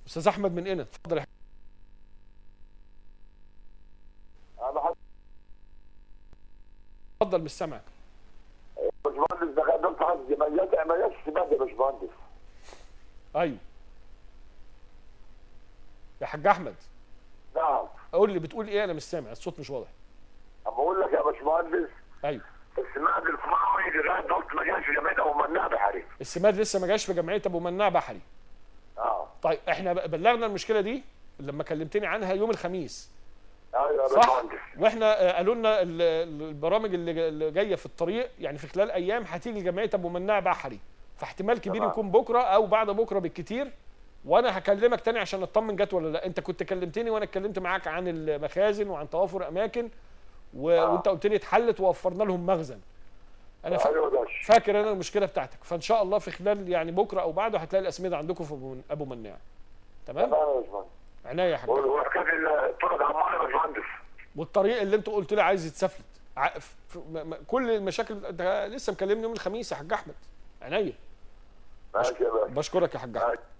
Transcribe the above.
استاذ احمد من هنا اتفضل يا حاج. انا حد اتفضل مش سامعك باشمهندس ده دكتور حد عمليات عمليات السباق يا باشمهندس ايوه يا حاج احمد نعم قول لي بتقول ايه انا مش سامع الصوت مش واضح اما اقول لك يا باشمهندس ايوه السماء الفراوي لغايه دلوقتي ما جاش جمعيه ابو مناع بحري السماد لسه ما جاش في جمعيه ابو مناع بحري اه طيب احنا ب- بلغنا المشكله دي لما كلمتني عنها يوم الخميس ايوه يا صح باشمهندس واحنا آه، قالوا لنا ال- ال- البرامج اللي جا- اللي جايه في الطريق يعني في خلال ايام هتيجي جمعيه ابو مناع بحري فاحتمال كبير تمام. يكون بكره او بعد بكره بالكتير وانا هكلمك تاني عشان اطمن جت ولا لا انت كنت كلمتني وانا اتكلمت معاك عن المخازن وعن توافر اماكن و... آه. وانت قلت لي اتحلت ووفرنا لهم مخزن انا فا... ايوه يا باشا فاكر انا المشكله بتاعتك فان شاء الله في خلال يعني بكره او بعده هتلاقي الاسمده عندكم في أبو من- ابو مناع تمام تمام يا باشمهندس عناية يا حاج وكان الطرق عمار يا باشمهندس والطريق اللي انت قلت لي عايز يتسفلت ع- ف- ف- م- م- كل المشاكل ده لسه مكلمني يوم الخميس يا حاج احمد عينيا ماشي يا باشا بشكرك يا حاج احمد ماشي.